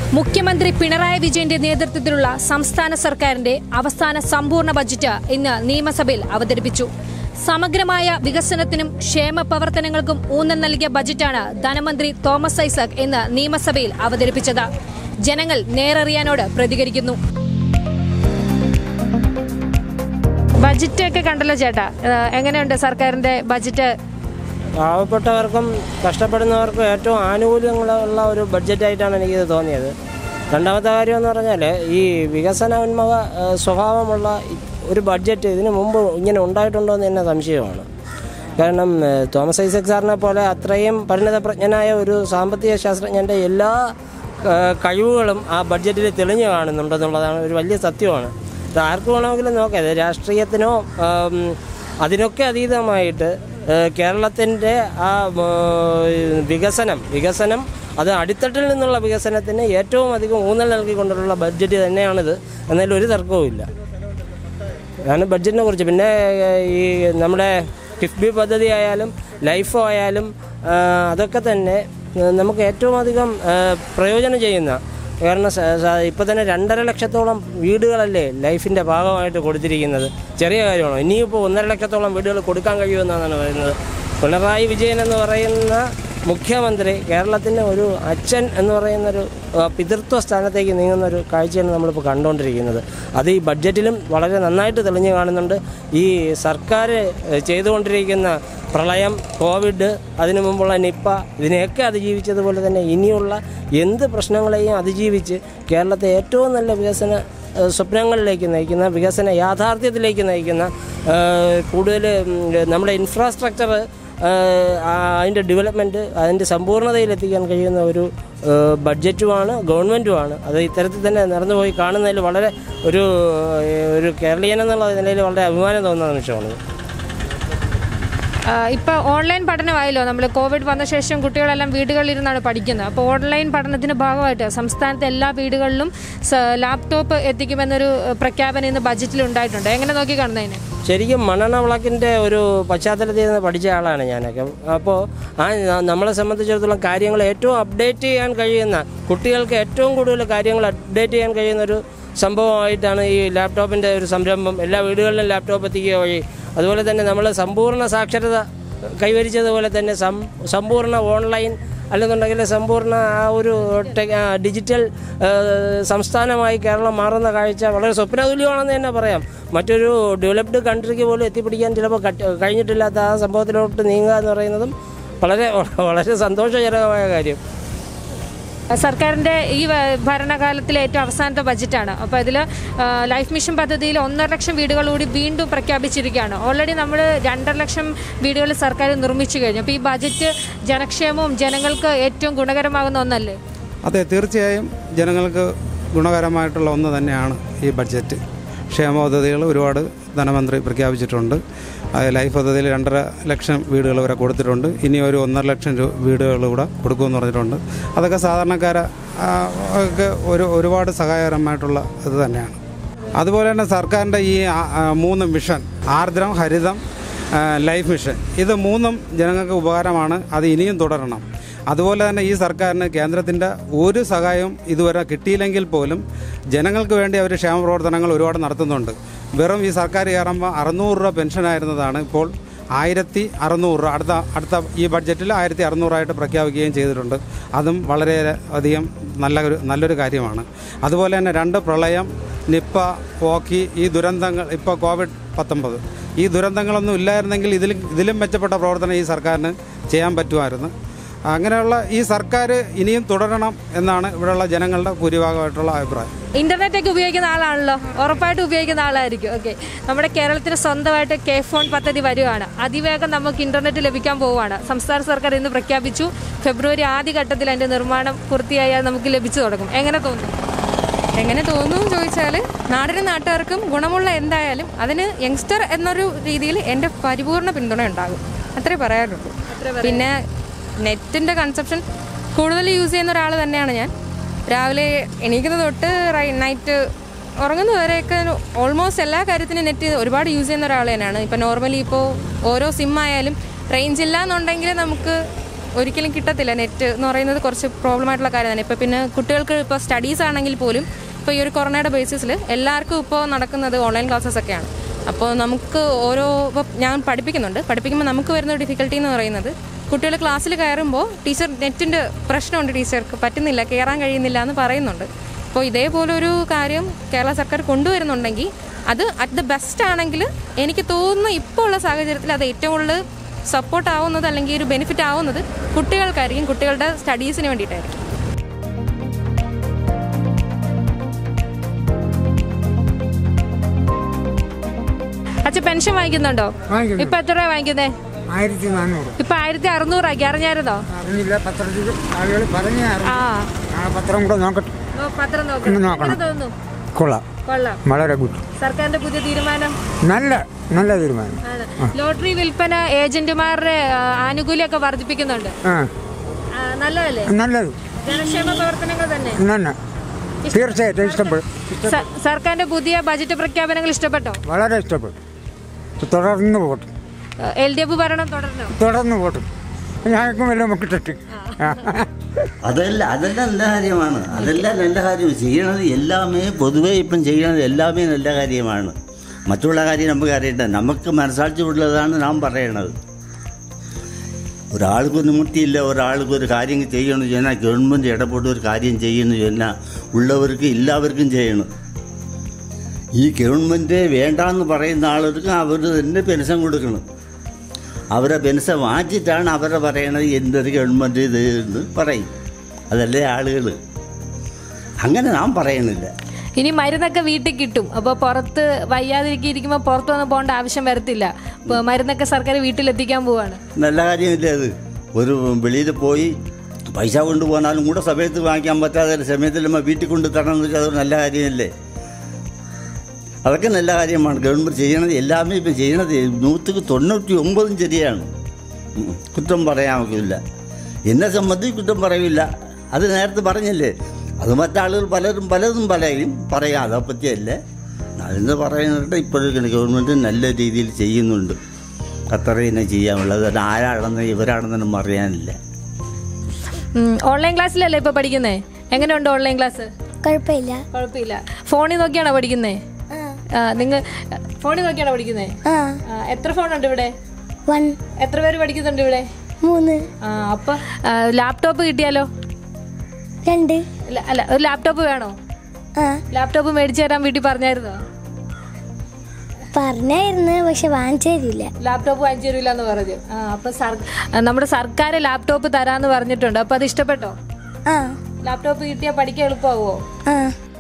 മുഖ്യമന്ത്രി പിണറായി വിജയന്റെ നേതൃത്വത്തിലുള്ള സംസ്ഥാന സർക്കാരിന്റെ അവസാന സമ്പൂർണ്ണ ബജറ്റ് ഇന്ന് നിയമസഭയിൽ അവതരിപ്പിച്ചു സമഗ്രമായ വികസനത്തിനും ക്ഷേമ പ്രവർത്തനങ്ങൾക്കും ഊന്നൽ നൽകിയ ബജറ്റാണ് ധനമന്ത്രി തോമസ് ഐസക് ഇന്ന് നിയമസഭയിൽ അവതരിപ്പിച്ചത് ജനങ്ങൾ നേരറിയാനോട് പ്രതികരിക്കുന്നു ബജറ്റ് ഒക്കെ കണ്ടല്ലോ ചേട്ടാ ഏഹ് എങ്ങനെയുണ്ട് സർക്കാരിന്റെ ബജറ്റ് പാവപ്പെട്ടവർക്കും കഷ്ടപ്പെടുന്നവർക്കും ഏറ്റവും ആനുകൂല്യങ്ങളുള്ള ഒരു ബഡ്ജറ്റായിട്ടാണ് എനിക്കിത് തോന്നിയത് രണ്ടാമത്തെ കാര്യം എന്ന് പറഞ്ഞാൽ ഈ വികസന ഉന്മുഖ ഏഹ്, സ്വഭാവമുള്ള ഒരു ബഡ്ജറ്റ് ഇതിനു മുമ്പ് ഇങ്ങനെ ഉണ്ടായിട്ടുണ്ടോ എന്ന് തന്നെ സംശയമാണ് കാരണം ഏഹ്, തോമസ് ഐസക് സാറിനെ പോലെ അത്രയും പരിണതപ്രജ്ഞനായ ഒരു സാമ്പത്തിക ശാസ്ത്രജ്ഞൻ്റെ എല്ലാ ഏഹ്, കഴിവുകളും ആ ബഡ്ജറ്റിൽ തെളിഞ്ഞു കാണുന്നുണ്ടെന്നുള്ളതാണ് ഒരു വലിയ സത്യമാണ് ഇത് ആർക്ക് വേണമെങ്കിലും നോക്കാം ഇത് രാഷ്ട്രീയത്തിനോ ആം, അതിനൊക്കെ അതീതമായിട്ട് ഏഹ്, കേരളത്തിൻ്റെ ആ ഏഹ്, വികസനം വികസനം അത് അടിത്തട്ടിൽ നിന്നുള്ള വികസനത്തിന് ഏറ്റവും അധികം ഊന്നൽ നൽകിക്കൊണ്ടുള്ള ബഡ്ജറ്റ് തന്നെയാണിത് എന്നതിൽ ഒരു തർക്കവുമില്ല അതാണ് ബഡ്ജറ്റിനെ കുറിച്ച് പിന്നെ ഏഹ്, ഈ നമ്മുടെ കിഫ്ബി പദ്ധതി ആയാലും ലൈഫോ ആയാലും ആ, അതൊക്കെ തന്നെ ഏഹ്, നമുക്ക് ഏറ്റവും അധികം ഏഹ്, പ്രയോജനം ചെയ്യുന്ന കാരണം ഇപ്പോൾ തന്നെ രണ്ടര ലക്ഷത്തോളം വീടുകളല്ലേ ലൈഫിൻ്റെ ഭാഗമായിട്ട് കൊടുത്തിരിക്കുന്നത് ചെറിയ കാര്യമാണോ ഇനിയിപ്പോൾ ഒന്നര ലക്ഷത്തോളം വീടുകൾ കൊടുക്കാൻ കഴിയുമെന്നാണ് പറയുന്നത് പിണറായി വിജയൻ എന്ന് പറയുന്ന മുഖ്യമന്ത്രി കേരളത്തിൻ്റെ ഒരു അച്ഛൻ എന്ന് പറയുന്നൊരു ആ, പിതൃത്വ സ്ഥാനത്തേക്ക് നീങ്ങുന്ന ഒരു കാഴ്ചയാണ് നമ്മളിപ്പോൾ കണ്ടുകൊണ്ടിരിക്കുന്നത് അത് ഈ ബഡ്ജറ്റിലും വളരെ നന്നായിട്ട് തെളിഞ്ഞു കാണുന്നുണ്ട് ഈ സർക്കാർ ഏഹ്, ചെയ്തുകൊണ്ടിരിക്കുന്ന പ്രളയം കോവിഡ് അതിനു മുമ്പുള്ള നിപ്പ ഇതിനെയൊക്കെ അതിജീവിച്ചതുപോലെ തന്നെ ഇനിയുള്ള എന്ത് പ്രശ്നങ്ങളെയും അതിജീവിച്ച് കേരളത്തെ ഏറ്റവും നല്ല വികസന ഏഹ്, സ്വപ്നങ്ങളിലേക്ക് നയിക്കുന്ന വികസന യാഥാർത്ഥ്യത്തിലേക്ക് നയിക്കുന്ന ഏഹ്, കൂടുതൽ ഉം, നമ്മുടെ ഇൻഫ്രാസ്ട്രക്ചർ അതിൻ്റെ ഡെവലപ്മെൻറ്റ് അതിൻ്റെ സമ്പൂർണ്ണതയിലെത്തിക്കാൻ കഴിയുന്ന ഒരു ഏഹ്, ബഡ്ജറ്റുമാണ് ഗവൺമെൻറ്റുമാണ് അത് ഇത്തരത്തിൽ തന്നെ നടന്നുപോയി കാണുന്നതിൽ വളരെ ഒരു ഏഹ്, ഒരു കേരളീയൻ എന്നുള്ള നിലയിൽ വളരെ അഭിമാനം തോന്നുന്ന നിമിഷമാണ് ആഹ് ഇപ്പൊ ഓൺലൈൻ പഠനമായല്ലോ നമ്മൾ കോവിഡ് വന്ന ശേഷം കുട്ടികളെല്ലാം വീടുകളിലിരുന്നാണ് പഠിക്കുന്നത് അപ്പോൾ ഓൺലൈൻ പഠനത്തിന്റെ ഭാഗമായിട്ട് സംസ്ഥാനത്തെ എല്ലാ വീടുകളിലും സ- ലാപ്ടോപ്പ് എത്തിക്കുമെന്നൊരു ഏഹ്, പ്രഖ്യാപനം ഇന്ന് ബജറ്റിൽ ഉണ്ടായിട്ടുണ്ട് എങ്ങനെ നോക്കി കാണുന്നതിന് ശരിക്കും മണ്ണെണ്ണ വിളക്കിൻ്റെ ഒരു പശ്ചാത്തലത്തിൽ നിന്ന് പഠിച്ച ആളാണ് ഞാനൊക്കെ അപ്പോൾ ആ ന- നമ്മളെ സംബന്ധിച്ചിടത്തോളം കാര്യങ്ങൾ ഏറ്റവും അപ്ഡേറ്റ് ചെയ്യാൻ കഴിയുന്ന കുട്ടികൾക്ക് ഏറ്റവും കൂടുതൽ കാര്യങ്ങൾ അപ്ഡേറ്റ് ചെയ്യാൻ കഴിയുന്ന ഒരു സംഭവമായിട്ടാണ് ഈ ലാപ്ടോപ്പിൻ്റെ ഒരു സംരംഭം എല്ലാ വീടുകളിലും ലാപ്ടോപ്പ് എത്തിക്കുക വഴി അതുപോലെ തന്നെ നമ്മൾ സമ്പൂർണ്ണ സാക്ഷരത കൈവരിച്ചതുപോലെ തന്നെ സം സമ്പൂർണ്ണ ഓൺലൈൻ അല്ലെന്നുണ്ടെങ്കിൽ സമ്പൂർണ്ണ ആ ഒരു ടെ- ആ ഡിജിറ്റൽ ആ, സംസ്ഥാനമായി കേരളം മാറുന്ന കാഴ്ച വളരെ സ്വപ്നതുല്യമാണെന്ന് തന്നെ പറയാം മറ്റൊരു ഡെവലപ്ഡ് കൺട്രിക്ക് പോലും എത്തിപ്പിടിക്കാൻ ചിലപ്പോൾ കട്ട്- കഴിഞ്ഞിട്ടില്ലാത്ത ആ സംഭവത്തിലോട്ട് നീങ്ങുക എന്ന് പറയുന്നതും വളരെ വളരെ സന്തോഷജനകമായ കാര്യം സർക്കാരിന്റെ ഈ വ- ഭരണകാലത്തിലെ ഏറ്റവും അവസാനത്തെ ബജറ്റാണ് അപ്പോൾ ഇതിൽ ലൈഫ് മിഷൻ പദ്ധതിയിൽ ഒന്നര ലക്ഷം വീടുകൾ കൂടി വീണ്ടും പ്രഖ്യാപിച്ചിരിക്കുകയാണ് ഓൾറെഡി നമ്മൾ രണ്ടര ലക്ഷം വീടുകൾ സർക്കാർ നിർമ്മിച്ചു കഴിഞ്ഞു അപ്പോൾ ഈ ബജറ്റ് ജനക്ഷേമവും ജനങ്ങൾക്ക് ഏറ്റവും ഗുണകരമാകുന്ന ഒന്നല്ലേ അതെ തീർച്ചയായും ജനങ്ങൾക്ക് ഗുണകരമായിട്ടുള്ള ഒന്ന് തന്നെയാണ് ഈ ബഡ്ജറ്റ് ക്ഷേമ പദ്ധതികൾ ഒരുപാട് ധനമന്ത്രി പ്രഖ്യാപിച്ചിട്ടുണ്ട് അത് ലൈഫ് പദ്ധതിയിൽ രണ്ടര ലക്ഷം വീടുകൾ വരെ കൊടുത്തിട്ടുണ്ട് ഇനി ഒരു ഒന്നര ലക്ഷം രൂ വീടുകൾ കൂടെ കൊടുക്കുമെന്ന് പറഞ്ഞിട്ടുണ്ട് അതൊക്കെ സാധാരണക്കാരെ ആ, ഒക്കെ ഒരു ഒരുപാട് സഹായകരമായിട്ടുള്ള ഇത് തന്നെയാണ് അതുപോലെ തന്നെ സർക്കാരിൻ്റെ ഈ ആ- ആ മൂന്ന് മിഷൻ ആർദ്രം ഹരിതം ആ, ലൈഫ് മിഷൻ ഇത് മൂന്നും ജനങ്ങൾക്ക് ഉപകാരമാണ് അത് ഇനിയും തുടരണം അതുപോലെ തന്നെ ഈ സർക്കാരിന് കേന്ദ്രത്തിൻ്റെ ഒരു സഹായവും ഇതുവരെ കിട്ടിയില്ലെങ്കിൽ പോലും ജനങ്ങൾക്ക് വേണ്ടി അവർ ക്ഷേമ പ്രവർത്തനങ്ങൾ ഒരുപാട് നടത്തുന്നുണ്ട് വെറും ഈ സർക്കാർ കയറുമ്പോൾ അറുന്നൂറ് രൂപ പെൻഷനായിരുന്നതാണ് ഇപ്പോൾ ആയിരത്തി അറുന്നൂറ് രൂപ അടുത്ത അടുത്ത ഈ ബഡ്ജറ്റിൽ ആയിരത്തി അറുന്നൂറായിട്ട് പ്രഖ്യാപിക്കുകയും ചെയ്തിട്ടുണ്ട് അതും വളരെ അധികം നല്ല ഒരു നല്ലൊരു കാര്യമാണ് അതുപോലെ തന്നെ രണ്ട് പ്രളയം നിപ്പ ഓക്കി ഈ ദുരന്തങ്ങൾ ഇപ്പോൾ കോവിഡ് പത്തൊമ്പത് ഈ ദുരന്തങ്ങളൊന്നും ഇല്ലായിരുന്നെങ്കിൽ ഇതിലും ഇതിലും മെച്ചപ്പെട്ട പ്രവർത്തനം ഈ സർക്കാരിന് ചെയ്യാൻ പറ്റുമായിരുന്നു അങ്ങനെയുള്ള ഈ സർക്കാർ ഇനിയും തുടരണം എന്നാണ് ഇവിടെയുള്ള ജനങ്ങളുടെ ഭൂരിഭാഗമായിട്ടുള്ള അഭിപ്രായം ഇന്റർനെറ്റ് ഒക്കെ ഉപയോഗിക്കുന്ന ആളാണല്ലോ ഉറപ്പായിട്ടും ഉപയോഗിക്കുന്ന ആളായിരിക്കും ഓക്കെ നമ്മുടെ കേരളത്തിന് സ്വന്തമായിട്ട് കെ ഫോൺ പദ്ധതി വരുവാണ് അതിവേഗം നമുക്ക് ഇന്റർനെറ്റ് ലഭിക്കാൻ പോവുകയാണ് സംസ്ഥാന സർക്കാർ ഇന്ന് പ്രഖ്യാപിച്ചു ഫെബ്രുവരി ആദ്യ ഘട്ടത്തിൽ അതിന്റെ നിർമ്മാണം പൂർത്തിയായാൽ നമുക്ക് ലഭിച്ചു തുടങ്ങും എങ്ങനെ തോന്നുന്നു എങ്ങനെ തോന്നും ചോദിച്ചാൽ നാടിനും നാട്ടുകാർക്കും ഗുണമുള്ള എന്തായാലും അതിന് യങ്സ്റ്റർ എന്നൊരു രീതിയിൽ എൻ്റെ പരിപൂർണ പിന്തുണ ഉണ്ടാകും അത്രേ പറയാനുള്ളൂ പിന്നെ നെറ്റിൻ്റെ കൺസെപ്ഷൻ കൂടുതൽ യൂസ് ചെയ്യുന്ന ഒരാൾ തന്നെയാണ് ഞാൻ രാവിലെ എണീക്കുന്നത് തൊട്ട് നൈറ്റ് ഉറങ്ങുന്നവരെയൊക്കെ ഓൾമോസ്റ്റ് എല്ലാ കാര്യത്തിനും നെറ്റ് ഒരുപാട് യൂസ് ചെയ്യുന്ന ഒരാൾ തന്നെയാണ് ഇപ്പം നോർമലി ഇപ്പോൾ ഓരോ സിം ആയാലും റേഞ്ച് ഇല്ല എന്നുണ്ടെങ്കിൽ നമുക്ക് ഒരിക്കലും കിട്ടത്തില്ല നെറ്റ് എന്ന് പറയുന്നത് കുറച്ച് പ്രോബ്ലം ആയിട്ടുള്ള കാര്യം തന്നെ ഇപ്പോൾ പിന്നെ കുട്ടികൾക്ക് ഇപ്പോൾ സ്റ്റഡീസ് ആണെങ്കിൽ പോലും ഇപ്പോൾ ഈ ഒരു കൊറോണയുടെ ബേസിസിൽ എല്ലാവർക്കും ഇപ്പോൾ നടക്കുന്നത് ഓൺലൈൻ ക്ലാസ്സസ് ഒക്കെയാണ് അപ്പോൾ നമുക്ക് ഓരോ ഇപ്പോൾ ഞാൻ പഠിപ്പിക്കുന്നുണ്ട് പഠിപ്പിക്കുമ്പോൾ നമുക്ക് വരുന്ന ഡിഫിക്കൽട്ടി എന്ന് പറയുന്നത് കുട്ടികൾ ക്ലാസ്സിൽ കയറുമ്പോൾ ടീച്ചർ നെറ്റിൻ്റെ പ്രശ്നമുണ്ട് ടീച്ചർക്ക് പറ്റുന്നില്ല കയറാൻ കഴിയുന്നില്ല എന്ന് പറയുന്നുണ്ട് അപ്പോൾ ഇതേപോലൊരു കാര്യം കേരള സർക്കാർ കൊണ്ടുവരുന്നുണ്ടെങ്കിൽ അത് അറ്റ് ദ ബെസ്റ്റ് ആണെങ്കിൽ എനിക്ക് തോന്നുന്നു ഇപ്പോൾ ഉള്ള സാഹചര്യത്തിൽ അത് ഏറ്റവും കൂടുതൽ സപ്പോർട്ട് ആവുന്നത് അല്ലെങ്കിൽ ഒരു ബെനിഫിറ്റ് ആവുന്നത് കുട്ടികൾക്കായിരിക്കും കുട്ടികളുടെ സ്റ്റഡീസിന് വേണ്ടിയിട്ടായിരിക്കും അച്ഛൻ പെൻഷൻ വാങ്ങിക്കുന്നുണ്ടോ വാങ്ങിക്കുന്നു. ഇപ്പൊ എത്ര രൂപ വാങ്ങിക്കുന്നേ ആയിരത്തി നാനൂറ് ഇപ്പൊ ആയിരത്തി അറുന്നൂറാക്കി അറിഞ്ഞായിരുന്നോ അറിഞ്ഞില്ല പത്രത്തിൽ ആളുകൾ പറഞ്ഞു ആ ആ പത്രം കൂടെ നോക്കട്ടെ ഓ, പത്രം ഒന്ന് നോക്കണം നോക്കണം. എങ്ങനെ തോന്നുന്നു കൊള്ളാം കൊള്ളാം വളരെ ഗുഡ് സർക്കാരിന്റെ പുതിയ തീരുമാനം നല്ല നല്ല തീരുമാനം ആണ്. ലോട്ടറി വിൽപ്പന ഏജന്റുമാരുടെ ആ, ആനുകൂല്യമൊക്കെ വർദ്ധിപ്പിക്കുന്നുണ്ട് ആ ആ, നല്ലതല്ലേ നല്ലത് ജനക്ഷേമ പ്രവർത്തനങ്ങൾ തന്നെ നന്ന തീർച്ചയായിട്ടും ഇഷ്ടപ്പെടും സ- സർക്കാരിന്റെ പുതിയ ബജറ്റ് പ്രഖ്യാപനങ്ങൾ ഇഷ്ടപ്പെട്ടോ വളരെ ഇഷ്ടപ്പെടും തുടർന്ന് പോട്ടും എൽ ഡി എഫ് ഭരണം തുടരണോ തുടർന്ന് പോട്ടും ഞങ്ങൾക്കും വല്ലതും കിട്ടട്ടെ ആ. അതല്ല അതെല്ലാം നല്ല കാര്യമാണ് അതെല്ലാം നല്ല കാര്യം ചെയ്യണത് എല്ലാമേ പൊതുവേ ഇപ്പം ചെയ്യണത് എല്ലാമേ നല്ല കാര്യമാണ് മറ്റുള്ള കാര്യം നമുക്ക് അറിയണ്ട നമുക്ക് മനസ്സാക്ഷി ഉള്ളതാണ് നാം പറയണത് ഒരാൾക്ക് നിവൃത്തിയില്ല ഒരാൾക്ക് ഒരു കാര്യം ചെയ്യണമെന്ന് ചെന്നാൽ ഗവൺമെൻറ് ഇടപെട്ട് ഒരു കാര്യം ചെയ്യുന്നു ചെന്നാൽ ഉള്ളവർക്ക് എല്ലാവർക്കും ചെയ്യണം ഈ ഗവൺമെൻറ് വേണ്ടാന്ന് പറയുന്ന ആളുകൾക്ക് അവർ തന്നെ പെൻഷൻ കൊടുക്കണം അവരെ പെൻഷൻ വാങ്ങിച്ചിട്ടാണ് അവരെ പറയണത് എന്തൊരു ഗവൺമെൻറ് ഇത് എന്ന് പറയും അതല്ലേ ആളുകൾ അങ്ങനെ നാം പറയണില്ല ഇനി മരുന്നൊക്കെ വീട്ടിൽ കിട്ടും അപ്പോൾ പുറത്ത് വയ്യാതിരിക്കെ ഇരിക്കുമ്പോൾ പുറത്ത് വന്ന് പോകേണ്ട ആവശ്യം വരത്തില്ല ഇപ്പൊ മരുന്നൊക്കെ സർക്കാർ വീട്ടിലെത്തിക്കാൻ പോവാണ് നല്ല കാര്യമില്ലേ അത് ഒരു വെളിയിൽ പോയി പൈസ കൊണ്ടുപോകാനും കൂടെ സമയത്ത് വാങ്ങിക്കാൻ പറ്റാതെ സമയത്തിൽ നമ്മൾ വീട്ടിൽ കൊണ്ട് തരണം എന്ന് വെച്ചാൽ അതൊരു നല്ല കാര്യമല്ലേ അതൊക്കെ നല്ല കാര്യമാണ് ഗവൺമെൻറ് ചെയ്യണത് എല്ലാമേ ഇപ്പം ചെയ്യണത് നൂற்றுക്ക് തൊണ്ണൂറ്റി ഒമ്പതും ശരിയാണ് ഉം. കുറ്റം പറയാൻ നമുക്കില്ല എന്നെ സംബന്ധിച്ച് കുറ്റം പറയില്ല അത് നേരത്തെ പറഞ്ഞില്ലേ അത് മറ്റാളുകൾ പലരും പലതും പറയും പറയാം അതേപ്പറ്റിയല്ലേ അതിന് പറയുന്നുണ്ട് ഇപ്പോഴൊക്കെ ഗവൺമെൻറ് നല്ല രീതിയിൽ ചെയ്യുന്നുണ്ട് അത്ര തന്നെ ചെയ്യാനുള്ളത് അത് ആരാണെന്ന് ഇവരാണെന്നൊന്നും അറിയാനില്ല ഉം, ഓൺലൈൻ ക്ലാസ്സിലല്ലേ ഇപ്പൊ പഠിക്കുന്നേ എങ്ങനെയുണ്ട് ഓൺലൈൻ ക്ലാസ് കുഴപ്പമില്ല കുഴപ്പമില്ല ഫോണിൽ നോക്കിയാണോ പഠിക്കുന്നേ ആ നിങ്ങൾ ഫോണിൽ നോക്കിയാണോ പഠിക്കുന്നേ ആ ആ, എത്ര ഫോണുണ്ട് ഇവിടെ വൺ എത്ര പേര് പഠിക്കുന്നുണ്ട് ഇവിടെ മൂന്ന് ആ അപ്പൊ ആ, ലാപ്ടോപ്പ് കിട്ടിയാലോ രണ്ട് അല്ല അല്ല ഒരു ലാപ്ടോപ്പ് വേണോ ആ ലാപ്ടോപ്പ് മേടിച്ചു തരാൻ വീട്ടിൽ പറഞ്ഞായിരുന്നോ പറഞ്ഞായിരുന്നു പക്ഷെ വാങ്ങിച്ചു തരില്ല ലാപ്ടോപ്പ് വാങ്ങിച്ചു തരില്ല എന്ന് പറഞ്ഞു ആ അപ്പൊ സർ- ആ, നമ്മുടെ സർക്കാർ ലാപ്ടോപ്പ് തരാന്ന് പറഞ്ഞിട്ടുണ്ട് അപ്പൊ അത് ഇഷ്ടപ്പെട്ടോ ആ ലാപ്ടോപ്പ് കിട്ടിയാൽ പഠിക്കാൻ എളുപ്പമാവോ ആ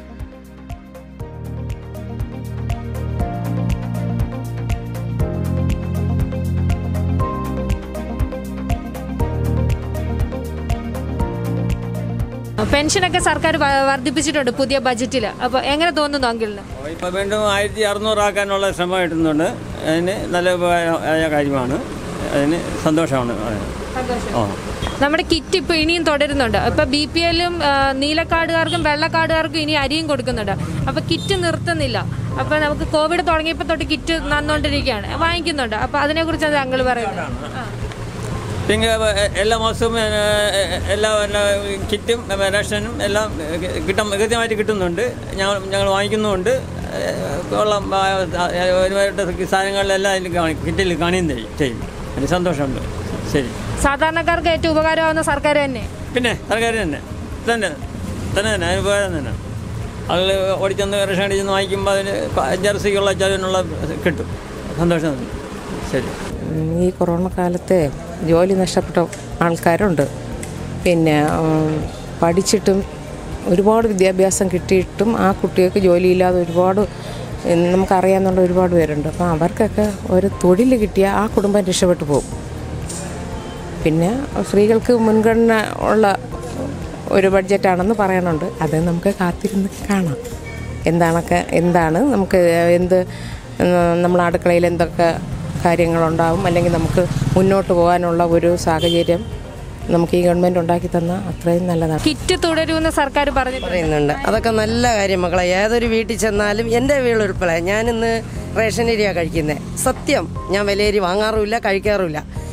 പെൻഷനൊക്കെ സർക്കാർ വ- വർദ്ധിപ്പിച്ചിട്ടുണ്ട് പുതിയ ബജറ്റിൽ അപ്പൊ എങ്ങനെ തോന്നുന്നു അങ്കിളിന് ഇപ്പോൾ വീണ്ടും ആയിരത്തി അറുന്നൂറാക്കാനുള്ള ശ്രമം ഇടുന്നുണ്ട് അതിന് നല്ല ഉപകാരമായ കാര്യമാണ് അതിന് സന്തോഷമാണ് ആ നമ്മുടെ കിറ്റ് ഇപ്പൊ ഇനിയും തുടരുന്നുണ്ട് ഇപ്പൊ ബി പി എല്ലും നീലക്കാർഡുകാർക്കും വെള്ളക്കാർഡുകാർക്കും ഇനി അരിയും കൊടുക്കുന്നുണ്ട് അപ്പൊ കിറ്റ് നിർത്തുന്നില്ല അപ്പൊ നമുക്ക് കോവിഡ് തുടങ്ങിയപ്പോ തൊട്ട് കിറ്റ് നന്നുകൊണ്ടിരിക്കുകയാണ് വാങ്ങിക്കുന്നുണ്ട് അപ്പൊ അതിനെ കുറിച്ച് താങ്കൾ പറയുന്നത് ആ. പിന്നെ എ- എല്ലാ മാസവും ഏ, എ- എല്ലാ എല്ലാ കിറ്റും ഏ, റേഷനും എല്ലാം ഏ, കിട്ടും കൃത്യമായിട്ട് കിട്ടുന്നുണ്ട് ഞങ്ങൾ ഞങ്ങൾ വാങ്ങിക്കുന്നുമുണ്ട് ഏ, കൊള്ളാം ആ, ആ, ഒരുപാട് സാധനങ്ങളിലെല്ലാം അതിൽ കാണി കിറ്റിൽ കാണുകയും ചെയ്യും ചെയ്യും അതിന് സന്തോഷമുണ്ട് ശരി സാധാരണക്കാർക്ക് ഏറ്റവും ഉപകാരമാവുന്ന സർക്കാർ തന്നെ പിന്നെ സർക്കാർ തന്നെ തന്നെ തന്നെ തന്നെ അതിന് ഉപകാരം തന്നെ ആളുകൾ ഓടിച്ചെന്ന് റേഷൻ അടിച്ചെന്ന് വാങ്ങിക്കുമ്പോൾ അതിന് ജെർസിക്കുള്ള ചതിനുള്ള കിട്ടും സന്തോഷം തന്നെ ശരി ഉം, ഈ കൊറോണ കാലത്ത് ജോലി നഷ്ടപ്പെട്ട ആൾക്കാരുണ്ട് പിന്നെ ഉം, പഠിച്ചിട്ടും ഒരുപാട് വിദ്യാഭ്യാസം കിട്ടിയിട്ടും ആ കുട്ടികൾക്ക് ജോലിയില്ലാതെ ഒരുപാട് ഉം, നമുക്കറിയാവുന്ന ഒരുപാട് പേരുണ്ട് അപ്പോൾ അവർക്കൊക്കെ ഒരു തൊഴിൽ കിട്ടിയാൽ ആ കുടുംബം രക്ഷപ്പെട്ടു പോകും പിന്നെ സ്ത്രീകൾക്ക് മുൻഗണന ഉള്ള ഒരു ബഡ്ജറ്റാണെന്ന് പറയണുണ്ട് അത് നമുക്ക് കാത്തിരുന്ന് കാണാം എന്താണൊക്കെ എന്താണ് നമുക്ക് എന്ത് നമ്മൾ അടുക്കളയിൽ എന്തൊക്കെ കാര്യങ്ങളുണ്ടാവും അല്ലെങ്കിൽ നമുക്ക് മുന്നോട്ട് പോകാനുള്ള ഒരു സാഹചര്യം നമുക്ക് ഈ ഗവൺമെൻറ് ഉണ്ടാക്കി തന്നാൽ അത്രയും നല്ലതാണ് കിറ്റ് തുടരുമെന്ന് സർക്കാർ പറഞ്ഞിട്ടുണ്ട് പറയുന്നുണ്ട് അതൊക്കെ നല്ല കാര്യം മക്കളെ ഏതൊരു വീട്ടിൽ ചെന്നാലും എൻ്റെ വീടുൾപ്പെടെ ഞാനിന്ന് റേഷൻ അരിയാണ് കഴിക്കുന്നത് സത്യം ഞാൻ വിലയരി വാങ്ങാറുമില്ല കഴിക്കാറുമില്ല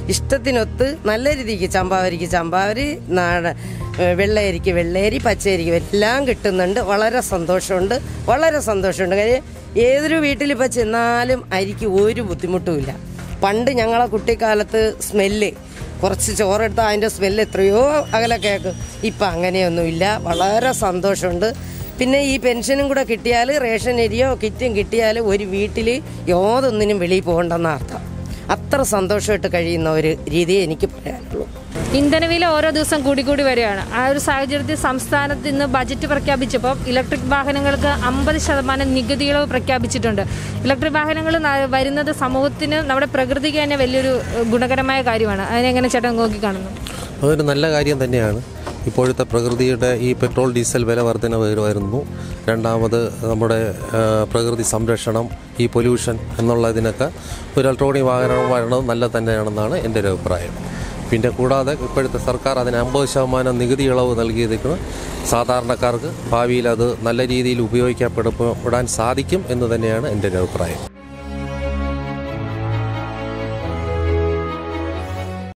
ഇഷ്ടത്തിനൊത്ത് നല്ല രീതിക്ക് ചമ്പാവരിക്ക് ചമ്പാവരി നാട ഏഹ് വെള്ളയരിക്ക് വെള്ളയരി പച്ചയരിക്ക് എല്ലാം കിട്ടുന്നുണ്ട് വളരെ സന്തോഷമുണ്ട് വളരെ സന്തോഷമുണ്ട് കാര്യം ഏതൊരു വീട്ടിലിപ്പോൾ ചെന്നാലും അരിക്ക് ഒരു ബുദ്ധിമുട്ടുമില്ല പണ്ട് ഞങ്ങളെ കുട്ടിക്കാലത്ത് സ്മെല്ല് കുറച്ച് ചോറെടുത്താൽ അതിൻ്റെ സ്മെല്ല് എത്രയോ അകലെ കേൾക്കും ഇപ്പം അങ്ങനെയൊന്നുമില്ല വളരെ സന്തോഷമുണ്ട് പിന്നെ ഈ പെൻഷനും കൂടെ കിട്ടിയാൽ റേഷൻ അരിയോ കിറ്റും കിട്ടിയാൽ ഒരു വീട്ടിൽ യാതൊന്നിനും വെളിയിൽ പോകണ്ടെന്ന അർത്ഥം അത്ര സന്തോഷമായിട്ട് കഴിയുന്ന ഒരു രീതിയെ എനിക്ക് പറയാനുള്ളൂ ഇന്ധനവില ഓരോ ദിവസം കൂടിക്കൂടി വരികയാണ് ആ ഒരു സാഹചര്യത്തിൽ സംസ്ഥാനത്ത് ഇന്ന് ബജറ്റ് പ്രഖ്യാപിച്ചപ്പോൾ ഇലക്ട്രിക് വാഹനങ്ങൾക്ക് അമ്പത് ശതമാനം നികുതി ഇളവ് പ്രഖ്യാപിച്ചിട്ടുണ്ട് ഇലക്ട്രിക് വാഹനങ്ങൾ ന- വരുന്നത് സമൂഹത്തിന് നമ്മുടെ പ്രകൃതിക്ക് തന്നെ വലിയൊരു ഏഹ്, ഗുണകരമായ കാര്യമാണ് അതിനെങ്ങനെ ചേട്ടൻ നോക്കിക്കാണുന്നു അതൊരു നല്ല കാര്യം തന്നെയാണ് ഇപ്പോഴത്തെ പ്രകൃതിയുടെ ഈ പെട്രോൾ ഡീസൽ വില വർധനവ് വരുന്നു രണ്ടാമത് നമ്മുടെ ആ, പ്രകൃതി സംരക്ഷണം ഈ പൊല്യൂഷൻ എന്നുള്ളതിനൊക്കെ ഒരു ഇലക്ട്രോണിക് വാഹനം വരണം നല്ല തന്നെയാണെന്നാണ് എൻ്റെ ഒരു അഭിപ്രായം പിന്നെ കൂടാതെ ഇപ്പോഴത്തെ സർക്കാർ അതിന് അമ്പത് ശതമാനം നികുതി ഇളവ് നൽകിയിരിക്കുന്നത് സാധാരണക്കാർക്ക് ഭാവിയിൽ അത് നല്ല രീതിയിൽ ഉപയോഗിക്കപ്പെടാൻ സാധിക്കും എന്ന് തന്നെയാണ് എൻ്റെ ഒരു അഭിപ്രായം